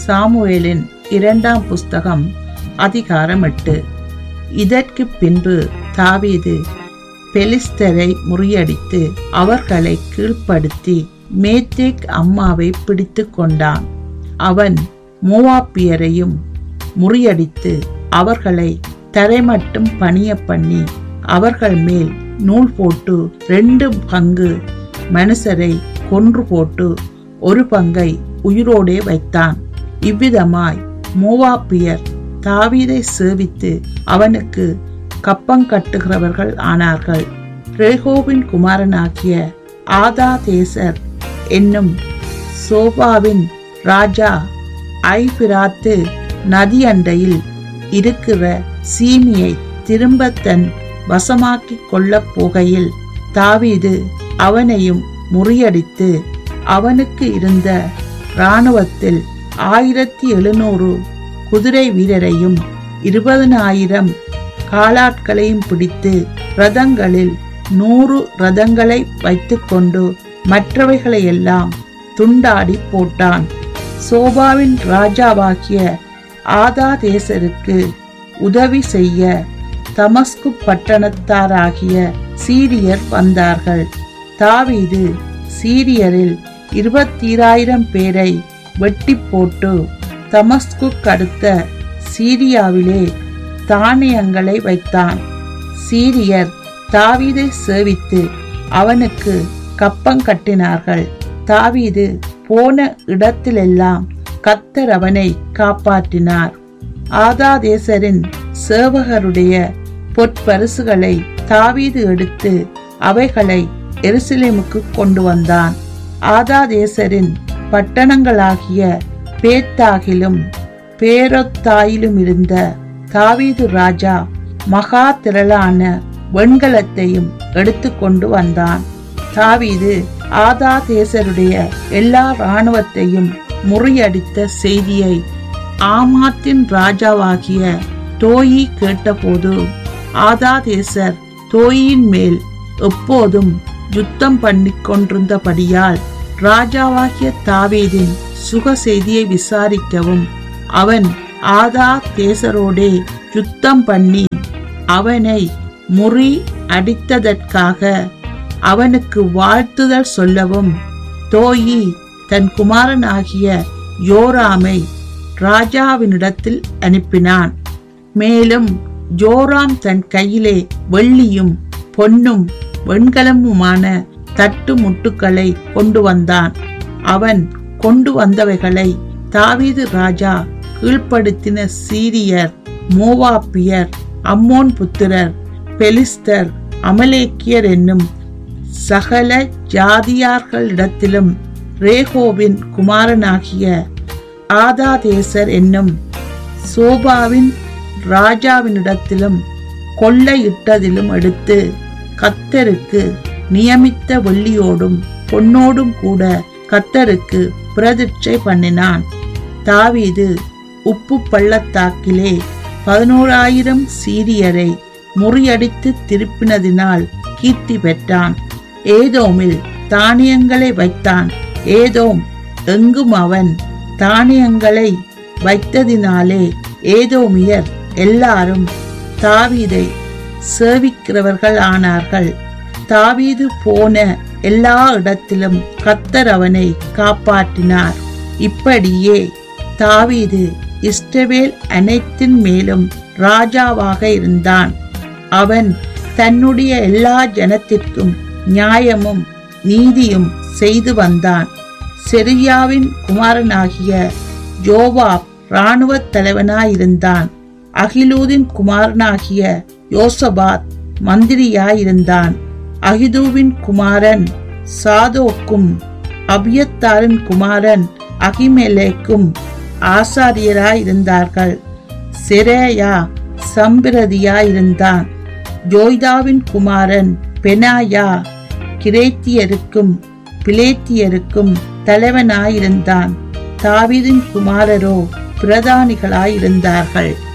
சாமுவேலின் இரண்டாம் புஸ்தகம் அதிகாரம் எட்டு இதற்கு பின்பு தாவீது பெலிஸ்தரை முறியடித்து அவர்களை கீழ்ப்படுத்தி மேத்தேக் அம்மாவை பிடித்து கொண்டான் அவன் மோவாப்பியரையும் முறியடித்து அவர்களை தரைமட்டும் பணிய பண்ணி அவர்கள் மேல் நூல் போட்டு ரெண்டு பங்கு மனுஷரை கொன்று போட்டு ஒரு பங்கை உயிரோடே வைத்தான் இவ்விதமாய் மோவாப்பியர் தாவீதை சேவித்து அவனுக்கு கப்பங்கட்டுகிறவர்கள் ஆனார்கள் ரேகோவின் குமாரனாகிய ஆதாதேசர் என்னும் சோபாவின் ராஜா ஐபிராத்து நதி அண்டையில் இருக்கிற சீமியை திரும்ப தன் வசமாக்கிக் கொள்ளப் போகையில் தாவீது அவனையும் முறியடித்து அவனுக்கு இருந்த இராணுவத்தில் ஆயிரத்தி எழுநூறு குதிரை வீரரையும் இருபதனாயிரம் காலாட்களையும் பிடித்து ரதங்களில் நூறு ரதங்களை வைத்துக்கொண்டு மற்றவைகளையெல்லாம் துண்டாடி போட்டான் சோபாவின் ராஜாவாகிய ஆதாதேசருக்கு உதவி செய்ய தமஸ்கு பட்டணத்தாராகிய சீரியர் வந்தார்கள் தாவீது சீரியரில் இருபத்தீராயிரம் பேரை வெட்டி போட்டு தமஸ்கு அடுத்த சீரியாவிலே தானியங்களை வைத்தான் சீரியர் தாவீதை சேவித்து அவனுக்கு கப்பம் கட்டினார்கள் தாவீது போன இடத்திலெல்லாம் கத்தர் அவனை காப்பாற்றினார் ஆதாதேசரின் சேவகருடைய பொற்பரிசுகளை தாவீது எடுத்து அவைகளை எருசலேமுக்கு கொண்டு வந்தான் ஆதாதேசரின் பட்டணங்களாகிய பேத்தாகிலும் பேரொத்தாயிலும் இருந்த தாவீது ராஜா மகா திரளான வெண்கலத்தையும் எடுத்துக்கொண்டு வந்தான் தாவீது ஆதாதேசருடைய எல்லா இராணுவத்தையும் முறியடித்த செய்தியை ஆமாத்தின் ராஜாவாகிய தோயி கேட்டபோது ஆதாதேசர் தோயின் மேல் எப்போதும் யுத்தம் பண்ணிக் கொண்டிருந்தபடியால் ராஜாவாகிய தாவீதின் சுக செய்தியை விசாரிக்கவும் அவன் ஆதா தேசரோடே யுத்தம் பண்ணி அவனை முறி அடித்ததற்காக அவனுக்கு வாழ்த்துதல் சொல்லவும் தோயி தன் குமாரனாகிய யோராமை ராஜாவினிடத்தில் அனுப்பினான் மேலும் ஜோராம் தன் கையிலே வெள்ளியும் பொன்னும் வெண்கலமுமான தட்டு முட்டுக்களை கொண்டு வந்தான் அவன் கொண்டு வந்தவைகளை தாவீது ராஜா கீழ்ப்படுத்தின சீரியர் மோவாப்பியர் அம்மோன் புத்திரர் பெலிஸ்தர் அமலேக்கியர் என்னும் சகல ஜாதியார்களிடத்திலும் ரேகோவின் குமாரனாகிய ஆதாதேசர் என்னும் சோபாவின் ராஜாவினிடத்திலும் கொள்ளையிட்டதிலும் எடுத்து கத்தருக்கு நியமித்த வெள்ளியோடும் பொன்னோடும் கூட கத்தருக்கு பிரதிட்சை பண்ணினான் தாவீது உப்பு பள்ளத்தாக்கிலே பதினோராயிரம் சீரியரை முறியடித்து திருப்பினதினால் கீர்த்தி பெற்றான் ஏதோமில் தானியங்களை வைத்தான் ஏதோம் எங்கும் அவன் தானியங்களை வைத்ததினாலே ஏதோமியர் எல்லாரும் தாவீதை சேவிக்கிறவர்கள் ஆனார்கள் தாவீது போன எல்லா இடத்திலும் கத்தர் அவனை காப்பாற்றினார் இப்படியே தாவீது இஸ்ரவேல் அனைத்தின் மேலும் ராஜாவாக இருந்தான் அவன் தன்னுடைய எல்லா ஜனத்திற்கும் நியாயமும் நீதியும் செய்து வந்தான் செரியாவின் குமாரனாகிய யோவாப் இராணுவத் தலைவனாயிருந்தான் அகிலூதின் குமாரனாகிய யோசபாத் மந்திரியாயிருந்தான் அகிதூவின் குமாரன் சாதோக்கும் அபியத்தாரின் குமாரன் அகிமெலேக்கும் ஆசாரியராயிருந்தார்கள் செரேயா சம்பிரதியாயிருந்தான் ஜோய்தாவின் குமாரன் பெனாயா கிரேத்தியருக்கும் பிலேத்தியருக்கும் தலைவனாயிருந்தான் தாவீதின் குமாரரோ பிரதானிகளாயிருந்தார்கள்